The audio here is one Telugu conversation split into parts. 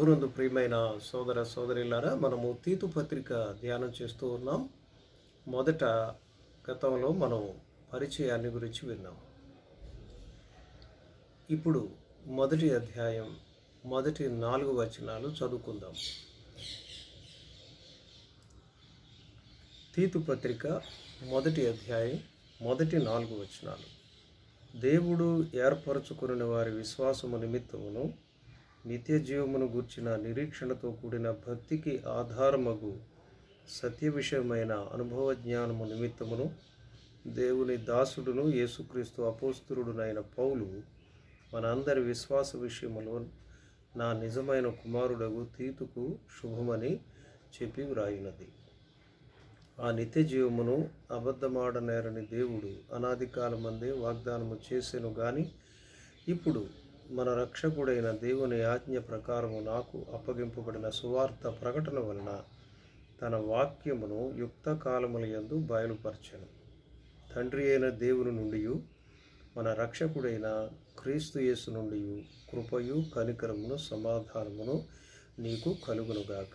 ప్రభునందు ప్రియమైన సోదర సోదరిలారా మనము తీతు పత్రిక ధ్యానం చేస్తూ ఉన్నాం మొదట గతంలో మనం పరిచయాన్ని గురించి విన్నాం ఇప్పుడు మొదటి అధ్యాయం మొదటి నాలుగు వచనాలు చదువుకుందాం తీతు పత్రిక మొదటి అధ్యాయం మొదటి నాలుగు వచనాలు దేవుడు ఏర్పరచుకుని వారి విశ్వాసము నిమిత్తమును నిత్య జీవమును గూర్చిన నిరీక్షణతో కూడిన భక్తికి ఆధారమగు సత్య విషయమైన అనుభవ జ్ఞానము నిమిత్తమును దేవుని దాసుడును యేసుక్రీస్తు అపోస్తురుడునైన పౌలు మనందరి విశ్వాస విషయములో నా నిజమైన కుమారుడగు తీతుకు శుభమని చెప్పి వ్రాయినది ఆ నిత్య జీవమును అబద్ధమాడనేరని దేవుడు అనాది కాలమందే వాగ్దానము చేసెను గాని ఇప్పుడు మన రక్షకుడైన దేవుని ఆజ్ఞ ప్రకారము నాకు అప్పగింపబడిన సువార్త ప్రకటన వలన తన వాక్యమును యుక్త కాలముల యందు బయలుపరచెను తండ్రి అయిన దేవుని నుండి మన రక్షకుడైన క్రీస్తు యేసు నుండి కృపయు కనికరమును సమాధానమును నీకు కలుగునుగాక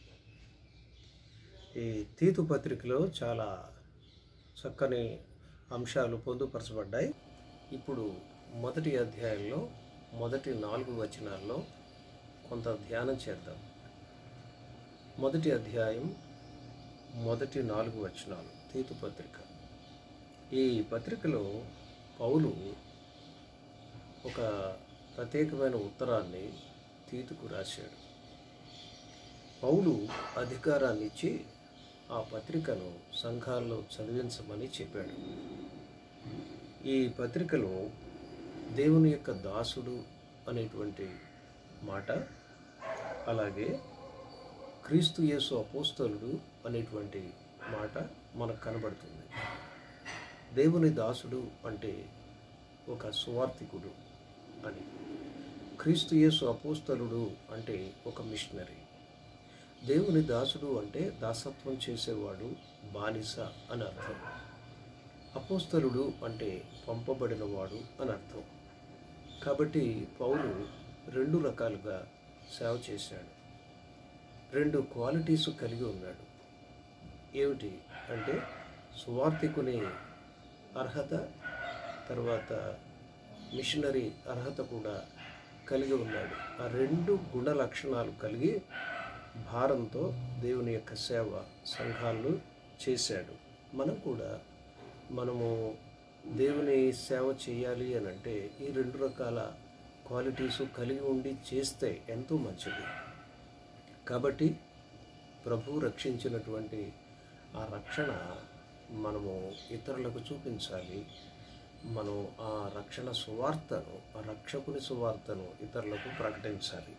ఈ తీతు పత్రికలో చాలా చక్కని అంశాలు పొందుపరచబడ్డాయి ఇప్పుడు మొదటి అధ్యాయంలో మొదటి నాలుగు వచనాల్లో కొంత ధ్యానం చేద్దాం మొదటి అధ్యాయం మొదటి నాలుగు వచనాలు తీతు పత్రిక ఈ పత్రికలో పౌలు ఒక ప్రత్యేకమైన ఉత్తరాన్ని తీతుకు రాశాడు పౌలు అధికారాన్ని ఇచ్చి ఆ పత్రికను సంఘాల్లో చదివించమని చెప్పాడు ఈ పత్రికలో దేవుని యొక్క దాసుడు అనేటువంటి మాట అలాగే క్రీస్తు యేసు అపోస్తలుడు అనేటువంటి మాట మనకు కనబడుతుంది దేవుని దాసుడు అంటే ఒక సువార్థికుడు అని క్రీస్తు యేసు అపోస్తలుడు అంటే ఒక మిషనరీ దేవుని దాసుడు అంటే దాసత్వం చేసేవాడు బానిస అని అర్థం అపోస్తలుడు అంటే పంపబడినవాడు అని అర్థం కాబట్టి పౌలు రెండు రకాలుగా సేవ చేశాడు రెండు క్వాలిటీస్ కలిగి ఉన్నాడు ఏమిటి అంటే సువార్థికుని అర్హత తర్వాత మిషనరీ అర్హత కూడా కలిగి ఉన్నాడు ఆ రెండు గుణ లక్షణాలు కలిగి భారంతో దేవుని యొక్క సేవ సంఘాలను చేశాడు మనం కూడా మనము దేవుని సేవ చేయాలి అని అంటే ఈ రెండు రకాల క్వాలిటీస్ కలిగి ఉండి చేస్తే ఎంతో మంచిది కాబట్టి ప్రభు రక్షించినటువంటి ఆ రక్షణ మనము ఇతరులకు చూపించాలి మనం ఆ రక్షణ సువార్తను ఆ రక్షకుని సువార్తను ఇతరులకు ప్రకటించాలి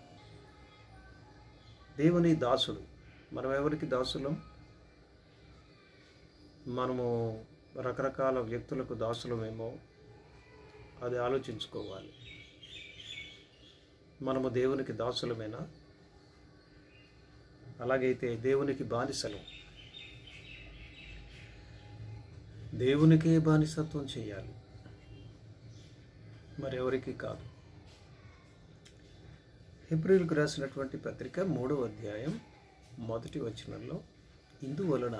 దేవుని దాసుడు మనం ఎవరికి దాసులం మనము రకరకాల వ్యక్తులకు దాసులమేమో అది ఆలోచించుకోవాలి మనము దేవునికి దాసులమేనా అలాగైతే దేవునికి బానిసలు దేవునికే బానిసత్వం చేయాలి మరెవరికి కాదు ఏప్రిల్కు రాసినటువంటి పత్రిక మూడవ అధ్యాయం మొదటి వచనంలో ఇందువలన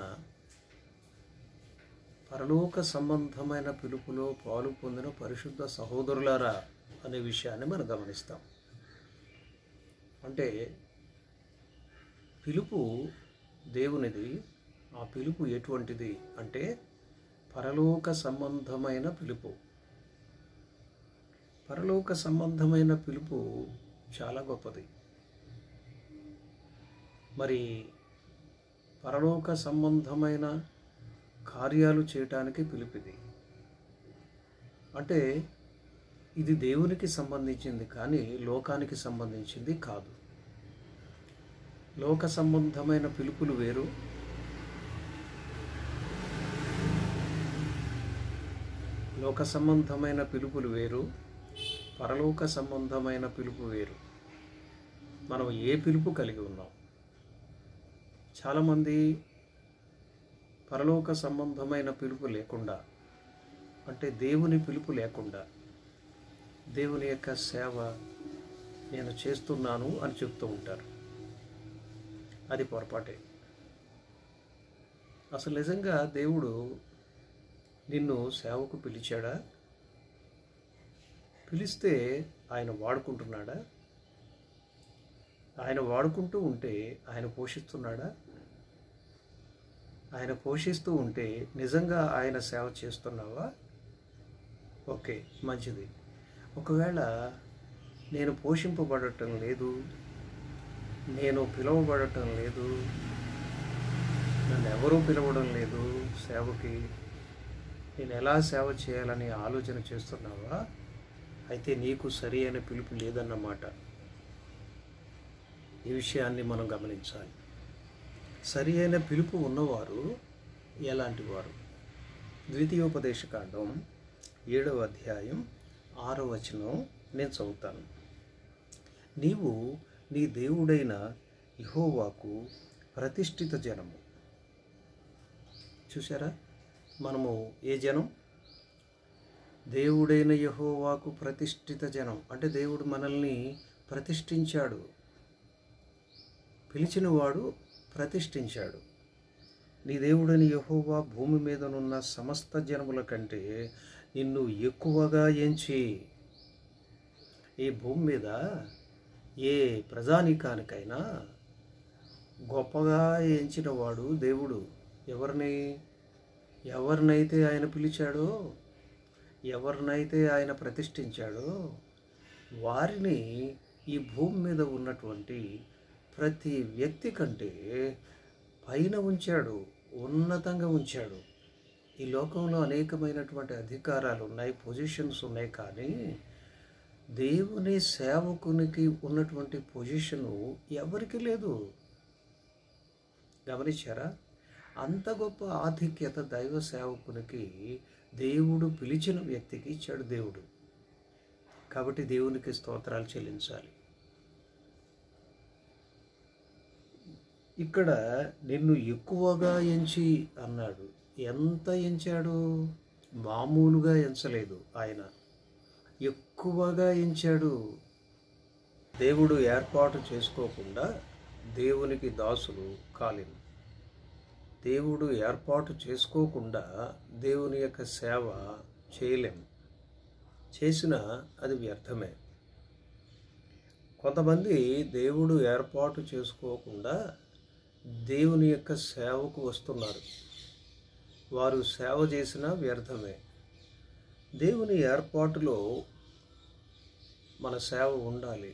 పరలోక సంబంధమైన పిలుపులో పాలు పొందిన పరిశుద్ధ సహోదరులారా అనే విషయాన్ని మనం గమనిస్తాం అంటే పిలుపు దేవునిది ఆ పిలుపు ఎటువంటిది అంటే పరలోక సంబంధమైన పిలుపు పరలోక సంబంధమైన పిలుపు చాలా గొప్పది మరి పరలోక సంబంధమైన కార్యాలు చేయటానికి పిలిపిది అంటే ఇది దేవునికి సంబంధించింది కానీ లోకానికి సంబంధించింది కాదు లోక సంబంధమైన పిలుపులు వేరు లోక సంబంధమైన పిలుపులు వేరు పరలోక సంబంధమైన పిలుపు వేరు మనం ఏ పిలుపు కలిగి ఉన్నాం చాలామంది పరలోక సంబంధమైన పిలుపు లేకుండా అంటే దేవుని పిలుపు లేకుండా దేవుని యొక్క సేవ నేను చేస్తున్నాను అని చెప్తూ ఉంటారు అది పొరపాటే అసలు నిజంగా దేవుడు నిన్ను సేవకు పిలిచాడా పిలిస్తే ఆయన వాడుకుంటున్నాడా ఆయన వాడుకుంటూ ఉంటే ఆయన పోషిస్తున్నాడా ఆయన పోషిస్తూ ఉంటే నిజంగా ఆయన సేవ చేస్తున్నావా ఓకే మంచిది ఒకవేళ నేను పోషింపబడటం లేదు నేను పిలువబడటం లేదు నన్ను ఎవరూ పిలవడం లేదు సేవకి నేను ఎలా సేవ చేయాలని ఆలోచన చేస్తున్నావా అయితే నీకు సరి అయిన పిలుపు లేదన్నమాట ఈ విషయాన్ని మనం గమనించాలి సరి అయిన పిలుపు ఉన్నవారు ఎలాంటి వారు ద్వితీయోపదేశకాండం ఏడవ అధ్యాయం ఆరో వచనం నేను చదువుతాను నీవు నీ దేవుడైన ఇహోవాకు ప్రతిష్ఠిత జనము చూసారా మనము ఏ జనం దేవుడైన యహోవాకు ప్రతిష్ఠిత జనం అంటే దేవుడు మనల్ని ప్రతిష్ఠించాడు పిలిచినవాడు ప్రతిష్ఠించాడు నీ దేవుడని యహోవా భూమి మీదనున్న సమస్త జనముల కంటే నిన్ను ఎక్కువగా ఎంచి ఈ భూమి మీద ఏ ప్రజానీకానికైనా గొప్పగా ఎంచిన వాడు దేవుడు ఎవరిని ఎవరినైతే ఆయన పిలిచాడో ఎవరినైతే ఆయన ప్రతిష్ఠించాడో వారిని ఈ భూమి మీద ఉన్నటువంటి ప్రతి వ్యక్తి కంటే పైన ఉంచాడు ఉన్నతంగా ఉంచాడు ఈ లోకంలో అనేకమైనటువంటి అధికారాలు ఉన్నాయి పొజిషన్స్ ఉన్నాయి కానీ దేవుని సేవకునికి ఉన్నటువంటి పొజిషను ఎవరికి లేదు గమనించారా అంత గొప్ప ఆధిక్యత దైవ సేవకునికి దేవుడు పిలిచిన వ్యక్తికి ఇచ్చాడు దేవుడు కాబట్టి దేవునికి స్తోత్రాలు చెల్లించాలి ఇక్కడ నిన్ను ఎక్కువగా ఎంచి అన్నాడు ఎంత ఎంచాడు మామూలుగా ఎంచలేదు ఆయన ఎక్కువగా ఎంచాడు దేవుడు ఏర్పాటు చేసుకోకుండా దేవునికి దాసులు కాలేము దేవుడు ఏర్పాటు చేసుకోకుండా దేవుని యొక్క సేవ చేయలేము చేసినా అది వ్యర్థమే కొంతమంది దేవుడు ఏర్పాటు చేసుకోకుండా దేవుని యొక్క సేవకు వస్తున్నారు వారు సేవ చేసినా వ్యర్థమే దేవుని ఏర్పాటులో మన సేవ ఉండాలి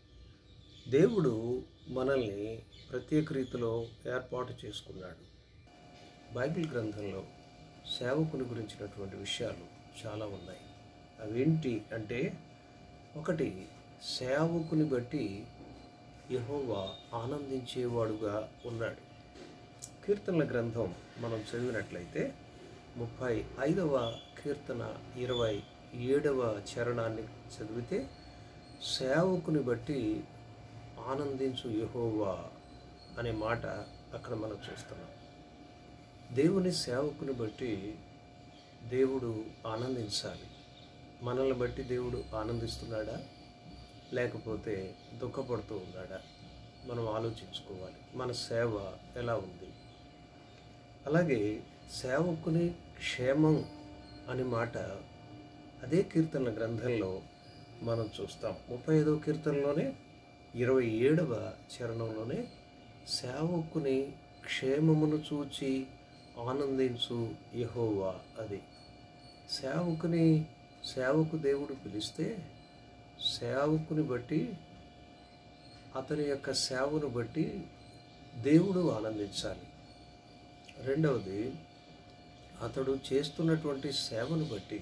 దేవుడు మనల్ని ప్రత్యేక రీతిలో ఏర్పాటు చేసుకున్నాడు బైబిల్ గ్రంథంలో సేవకుని గురించినటువంటి విషయాలు చాలా ఉన్నాయి అవేంటి అంటే ఒకటి సేవకుని బట్టి యహోవా ఆనందించేవాడుగా ఉన్నాడు కీర్తనల గ్రంథం మనం చదివినట్లయితే ముప్పై ఐదవ కీర్తన ఇరవై ఏడవ చరణాన్ని చదివితే సేవకుని బట్టి ఆనందించు యహోవా అనే మాట అక్కడ మనం చూస్తున్నాం దేవుని సేవకుని బట్టి దేవుడు ఆనందించాలి మనల్ని బట్టి దేవుడు ఆనందిస్తున్నాడా లేకపోతే దుఃఖపడుతూ ఉన్నాడా మనం ఆలోచించుకోవాలి మన సేవ ఎలా ఉంది అలాగే సేవకుని క్షేమం అనే మాట అదే కీర్తనల గ్రంథంలో మనం చూస్తాం ముప్పై ఐదవ కీర్తనలోనే ఇరవై ఏడవ చరణంలోనే సేవకుని క్షేమమును చూచి ఆనందించు యహోవా అది సేవకుని సేవకు దేవుడు పిలిస్తే సేవకుని బట్టి అతని యొక్క సేవను బట్టి దేవుడు ఆనందించాలి రెండవది అతడు చేస్తున్నటువంటి సేవను బట్టి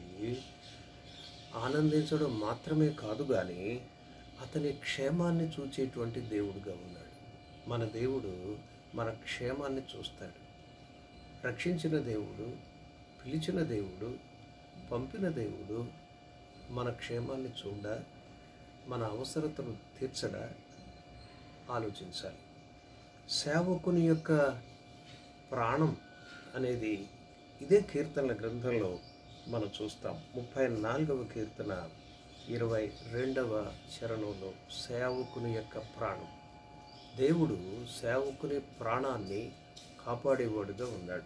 ఆనందించడం మాత్రమే కాదు కానీ అతని క్షేమాన్ని చూచేటువంటి దేవుడుగా ఉన్నాడు మన దేవుడు మన క్షేమాన్ని చూస్తాడు రక్షించిన దేవుడు పిలిచిన దేవుడు పంపిన దేవుడు మన క్షేమాన్ని చూడ మన అవసరతను తీర్చడా ఆలోచించాలి సేవకుని యొక్క ప్రాణం అనేది ఇదే కీర్తనల గ్రంథంలో మనం చూస్తాం ముప్పై నాలుగవ కీర్తన ఇరవై రెండవ చరణంలో సేవకుని యొక్క ప్రాణం దేవుడు సేవకుని ప్రాణాన్ని కాపాడేవాడుగా ఉన్నాడు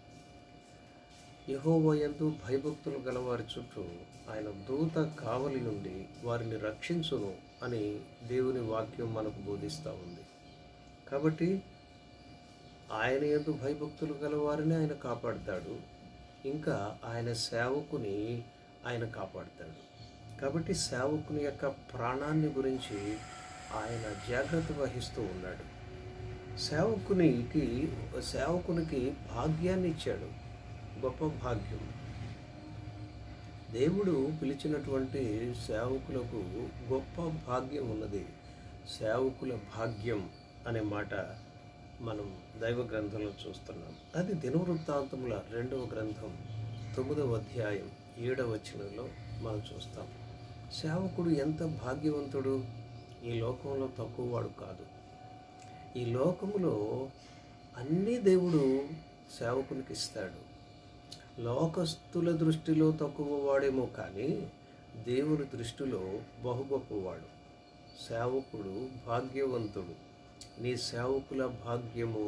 యహోవయందు భయభక్తులు గలవారి చుట్టూ ఆయన దూత కావలి నుండి వారిని రక్షించును అని దేవుని వాక్యం మనకు బోధిస్తూ ఉంది కాబట్టి ఆయన ఎందు భయభక్తులు గలవారిని ఆయన కాపాడుతాడు ఇంకా ఆయన సేవకుని ఆయన కాపాడుతాడు కాబట్టి సేవకుని యొక్క ప్రాణాన్ని గురించి ఆయన జాగ్రత్త వహిస్తూ ఉన్నాడు సేవకునికి సేవకునికి భాగ్యాన్ని ఇచ్చాడు గొప్ప భాగ్యం దేవుడు పిలిచినటువంటి సేవకులకు గొప్ప భాగ్యం ఉన్నది సేవకుల భాగ్యం అనే మాట మనం దైవ గ్రంథంలో చూస్తున్నాం అది దినవృత్తాంతముల రెండవ గ్రంథం తొమ్మిదవ అధ్యాయం ఏడవ వచనంలో మనం చూస్తాం సేవకుడు ఎంత భాగ్యవంతుడు ఈ లోకంలో తక్కువవాడు కాదు ఈ లోకములో అన్నీ దేవుడు సేవకునికి ఇస్తాడు లోకస్తుల దృష్టిలో తక్కువ వాడేమో కానీ దేవుని దృష్టిలో బహు గొప్పవాడు సేవకుడు భాగ్యవంతుడు నీ సేవకుల భాగ్యము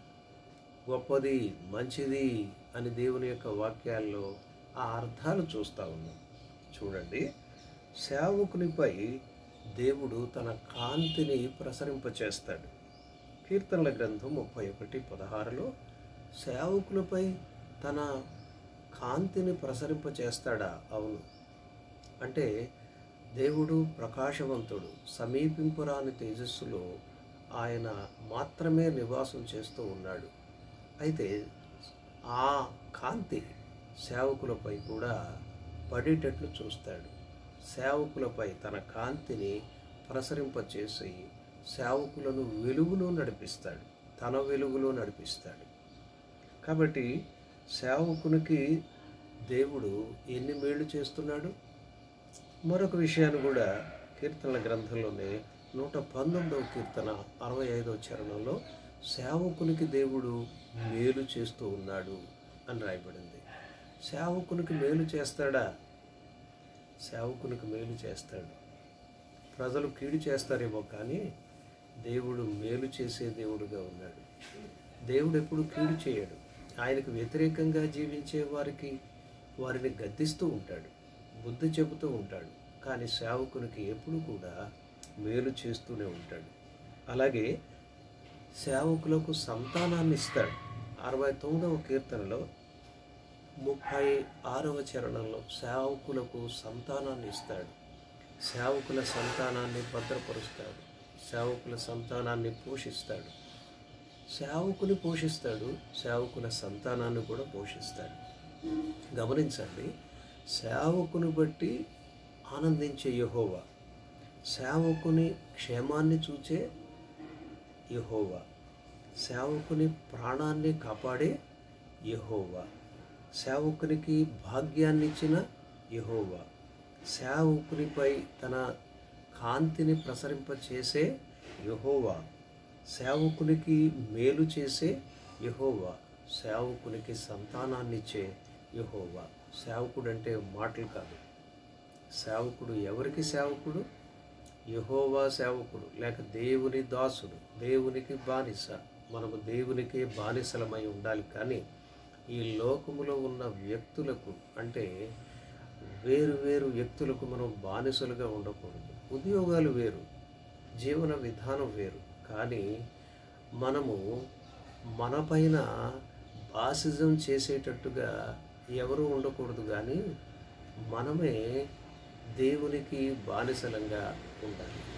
గొప్పది మంచిది అని దేవుని యొక్క వాక్యాల్లో ఆ అర్థాలు చూస్తూ ఉన్నాం చూడండి సేవకునిపై దేవుడు తన కాంతిని ప్రసరింపచేస్తాడు కీర్తనల గ్రంథం ముప్పై ఒకటి పదహారులో సేవకులపై తన కాంతిని ప్రసరింపచేస్తాడా అవును అంటే దేవుడు ప్రకాశవంతుడు సమీపింపురాని తేజస్సులో ఆయన మాత్రమే నివాసం చేస్తూ ఉన్నాడు అయితే ఆ కాంతి సేవకులపై కూడా పడేటట్లు చూస్తాడు సేవకులపై తన కాంతిని ప్రసరింపచేసి సేవకులను వెలుగులో నడిపిస్తాడు తన వెలుగులో నడిపిస్తాడు కాబట్టి సేవకునికి దేవుడు ఎన్ని మేళ్ళు చేస్తున్నాడు మరొక విషయాన్ని కూడా కీర్తనల గ్రంథంలోనే నూట పంతొమ్మిదవ కీర్తన అరవై ఐదవ చరణంలో సేవకునికి దేవుడు మేలు చేస్తూ ఉన్నాడు అని రాయబడింది సేవకునికి మేలు చేస్తాడా సేవకునికి మేలు చేస్తాడు ప్రజలు కీడు చేస్తారేమో కానీ దేవుడు మేలు చేసే దేవుడుగా ఉన్నాడు దేవుడు ఎప్పుడు కీడు చేయడు ఆయనకు వ్యతిరేకంగా జీవించే వారికి వారిని గద్దిస్తూ ఉంటాడు బుద్ధి చెబుతూ ఉంటాడు కానీ సేవకునికి ఎప్పుడు కూడా మేలు చేస్తూనే ఉంటాడు అలాగే సేవకులకు సంతానాన్ని ఇస్తాడు అరవై తొమ్మిదవ కీర్తనలో ముప్పై ఆరవ చరణంలో సేవకులకు సంతానాన్ని ఇస్తాడు సేవకుల సంతానాన్ని భద్రపరుస్తాడు సేవకుల సంతానాన్ని పోషిస్తాడు సేవకుని పోషిస్తాడు సేవకుల సంతానాన్ని కూడా పోషిస్తాడు గమనించండి సేవకుని బట్టి ఆనందించే యహోవా సేవకుని క్షేమాన్ని చూచే యహోవా సేవకుని ప్రాణాన్ని కాపాడే యహోవా సేవకునికి భాగ్యాన్ని ఇచ్చిన యహోవా సేవకునిపై తన కాంతిని ప్రసరింపచేసే యహోవా సేవకునికి మేలు చేసే యహోవా సేవకునికి సంతానాన్నిచ్చే యహోవా సేవకుడు అంటే మాటలు కాదు సేవకుడు ఎవరికి సేవకుడు యహోవా సేవకుడు లేక దేవుని దాసుడు దేవునికి బానిస మనము దేవునికే బానిసలమై ఉండాలి కానీ ఈ లోకములో ఉన్న వ్యక్తులకు అంటే వేరు వేరు వ్యక్తులకు మనం బానిసలుగా ఉండకూడదు ఉద్యోగాలు వేరు జీవన విధానం వేరు కానీ మనము మనపైన బాసిజం చేసేటట్టుగా ఎవరు ఉండకూడదు కానీ మనమే దేవునికి బానిసలంగా ఉండాలి